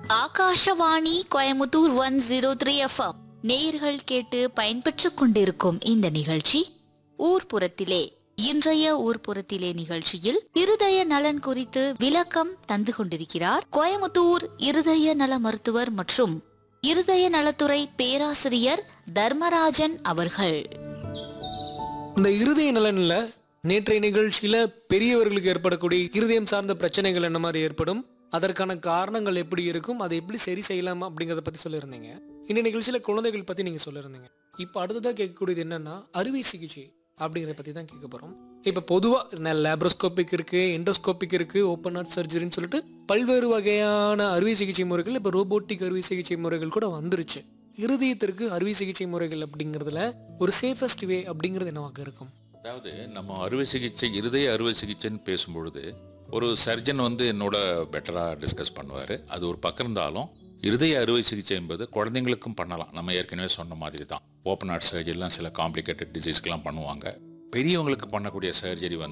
Akashvani Coimbatore one zero three FM நேயர்கள் கேட்டு பயன்பெற்றுக் கொண்டிருக்கும் இந்த நிகழ்ச்சி ஊர்ப்புறத்திலே இன்றைய ஊர்ப்புறத்திலே நிகழ்ச்சியில் இருதய நலன் குறித்து விளக்கம் தந்து கொண்டிருக்கிறார் கோயமுத்தூர் இருதய நல மருத்துவர் மற்றும் இருதய நலத்துறை பேராசிரியர் தர்மராஜன் அவர்கள் இந்த இருதய நலன்ல நேற்றைய நிகழ்ச்சியில பெரியவர்களுக்கு ஏற்படக்கூடிய இருதயம் சார்ந்த பிரச்சனைகள் என்ன மாதிரி ஏற்படும் அதற்கான காரணங்கள் எப்படி இருக்கும் அதை எப்படி சரி செய்யலாம் அப்படிங்கறத பத்தி சொல்லியிருந்தீங்க இந்த நிகழ்ச்சியில குழந்தைகள் பத்தி நீங்க சொல்லியிருந்தீங்க இப்போ அடுத்ததா கேட்கக்கூடியது என்னன்னா அறுவை சிகிச்சை அப்படிங்கிறத பத்தி தான் கேட்க போறோம் இப்போ பொதுவா லேப்ரோஸ்கோபிக் இருக்கு எண்டோஸ்கோபிக் இருக்கு ஓப்பன் ஹார்ட் சர்ஜரின்னு சொல்லிட்டு பல்வேறு வகையான அறுவை சிகிச்சை முறைகள் இப்போ ரோபோட்டிக் அறுவை சிகிச்சை முறைகள் கூட வந்துருச்சு இருதயத்திற்கு அறுவை சிகிச்சை முறைகள் அப்படிங்கிறதுல ஒரு சேஃபஸ்ட் வே அப்படிங்கிறது என்னவாக இருக்கும் அதாவது நம்ம அறுவை சிகிச்சை இருதய அறுவை சிகிச்சைன்னு பேசும்பொழுது ஒரு சர்ஜன் வந்து என்னோட பெட்டராக டிஸ்கஸ் பண்ணுவார் அது ஒரு பக்கம் இருந்தாலும் இருதய அறுவை சிகிச்சை என்பது குழந்தைங்களுக்கும் பண்ணலாம் நம்ம ஏற்கனவே சொன்ன மாதிரி தான் ஓப்பன் ஹார்ட் சர்ஜரிலாம் சில காம்ப்ளிகேட்டட் டிசீஸ்க்கெலாம் பண்ணுவாங்க பெரியவங்களுக்கு பண்ணக்கூடிய சர்ஜரி வந்து